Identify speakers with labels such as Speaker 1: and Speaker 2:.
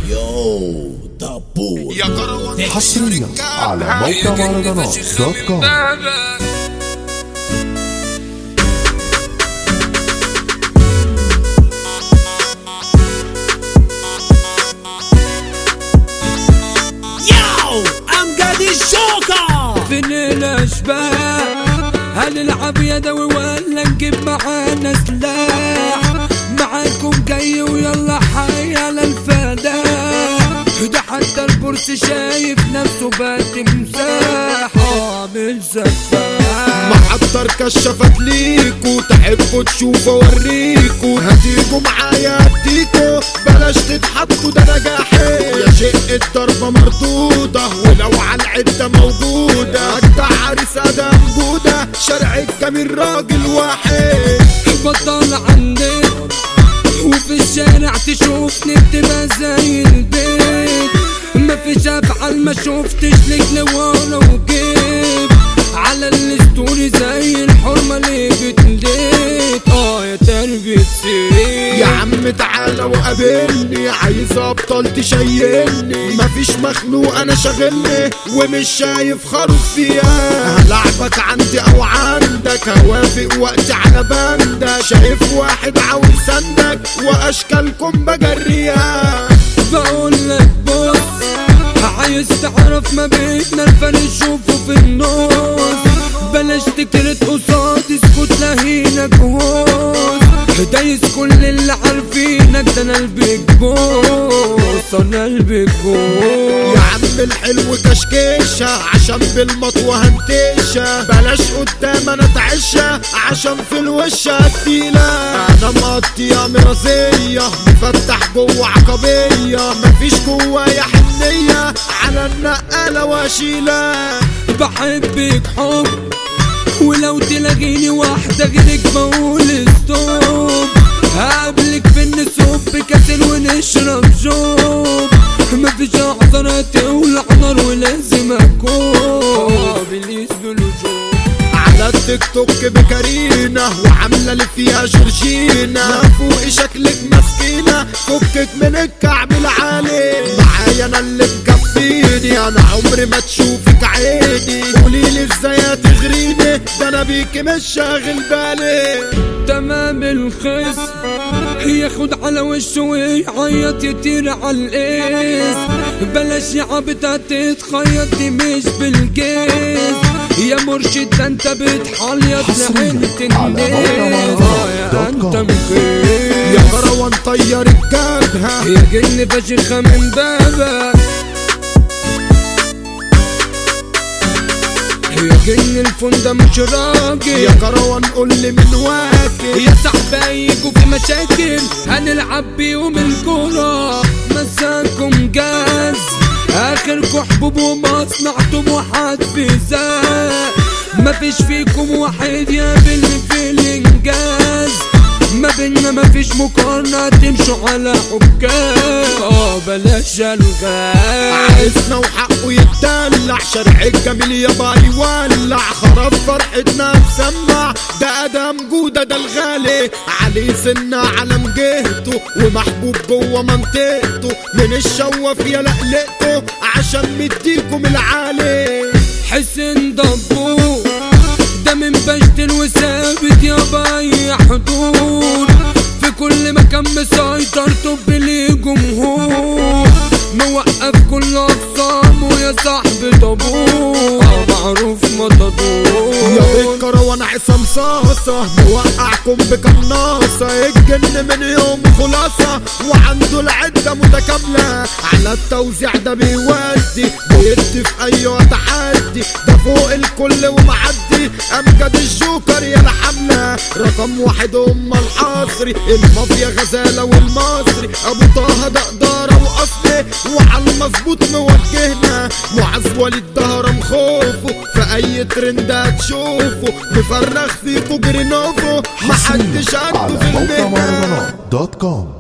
Speaker 1: يو دبور
Speaker 2: يا كروان
Speaker 3: حصريا على موقع مهرجانات دوت كوم
Speaker 1: يو امجد الجوكر
Speaker 4: فين الاشباح هنلعب يدوي ولا نجيب معانا سلاح معاكم جاي ويلا حي على الفداء ده حتى البورس شايف نفسه بقى تمساح عامل سفاح
Speaker 2: محضر كشفت ليكو تحبوا تشوفوا اوريكو هتيجوا معايا اديكو بلاش تضحكوا ده انا جاحد يا شق الضربه مردوده ولو على العده موجوده اجدع عريس ادم جوده شارع الجميل راجل واحد
Speaker 4: بطل عندك وفي الشارع تشوفني بتبقى زي البيت مفيش افعال ما شفتش لك لورا وجيب على الستوري زي الحرمة اللي بتليت اه يا تربية سيري
Speaker 2: يا عم تعالى وقابلني عايز ابطال تشيلني مفيش مخلوق انا شاغلني ومش شايف خروف فيها هلعبك عندي او عندك هوافق وقتي على بندك شايف واحد عاوز سندك واشكالكم بجريها
Speaker 4: بقول لك بص عايز تعرف ما بيننا الفرق شوفه في النص بلاش تكرت قصاد اسكت لهينك هوس دايس كل اللي عارفينك ده انا البيج بوس انا البيج بوس
Speaker 2: يا عم الحلو كشكيشة عشان بالمطوة هنتشة بلاش قدام انا تعشة عشان في الوش هتيلة انا مقضية مرازية مفتح جوه عقبية مفيش جوايا حنية على النقالة واشيلة
Speaker 4: بحبك حب ولو تلاقيني واحدة غيرك بقول ستوب هقابلك في النسوب كاسل ونشرب جوب مفيش اعذار تولع نار ولازم اكون بليز بالوجوب
Speaker 2: على التيك توك بكارينا وعاملة اللي فيها جورجينا فوق شكلك مسكينة فكك من الكعب العالي معايا انا اللي مكفيني انا عمري ما تشوفك عيني قوليلي ازاي هتغريني ده انا بيكي مش شاغل بالي
Speaker 4: تمام الخصم ياخد على وشه ويعيط يطير على القيس بلاش يا عبدة تتخيط دي مش بالجيز يا مرشد ده انت بتحليط لعيلة
Speaker 3: على
Speaker 4: الناس
Speaker 3: موقع
Speaker 4: آه يا
Speaker 3: دوت
Speaker 4: انت
Speaker 3: كوم.
Speaker 4: مخيف
Speaker 2: يا مروان طير الجبهة
Speaker 4: يا جن فشخة من بابك يا جن الفندق مش راجل
Speaker 2: يا كروان قولي من واكل
Speaker 4: يا صاحبي يجوا في مشاكل هنلعب بيهم الكورة مساكم جاز اخركم حبوب ومصنعتم واحد في زاد مفيش فيكم واحد يقابل في الانجاز ما بينا مفيش مقارنة تمشوا على حكام اه بلاش الغاز
Speaker 2: عايزنا وحقه يتدلع شرع الجميل يابا يولع خراب فرحتنا مسمع ده ادم جودة ده الغالي عليه سنة علم جهته ومحبوب جوه منطقته من الشواف يا لقلقته عشان مديكم العالي
Speaker 4: حسن دبور ده من بشتل وثابت يا باي حضور في كل مكان مسيطر طب ليه جمهور موقف كل اقسامه يا صاحبي طابور معروف
Speaker 2: يا
Speaker 4: مطدور
Speaker 2: بالكروان عصام صاصة موقعكم بقناصة الجن من يوم خلاصة وعنده العدة متكاملة على التوزيع ده بيودي بيدي في أي تحدي ده فوق الكل ومعدي أمجد الجوكر يا الحملة رقم واحد أم الحصري المافيا غزالة والمصري أبو طه ده إدارة وأصلي وعلى المظبوط موجهنا معاذ وليد دهرم خوفه في أي ترند هتشوفه مفرغ فيكو جرينوفو محدش عنده
Speaker 3: على
Speaker 2: في
Speaker 3: موقع
Speaker 2: المهنة
Speaker 3: مهرجانات دوت كوم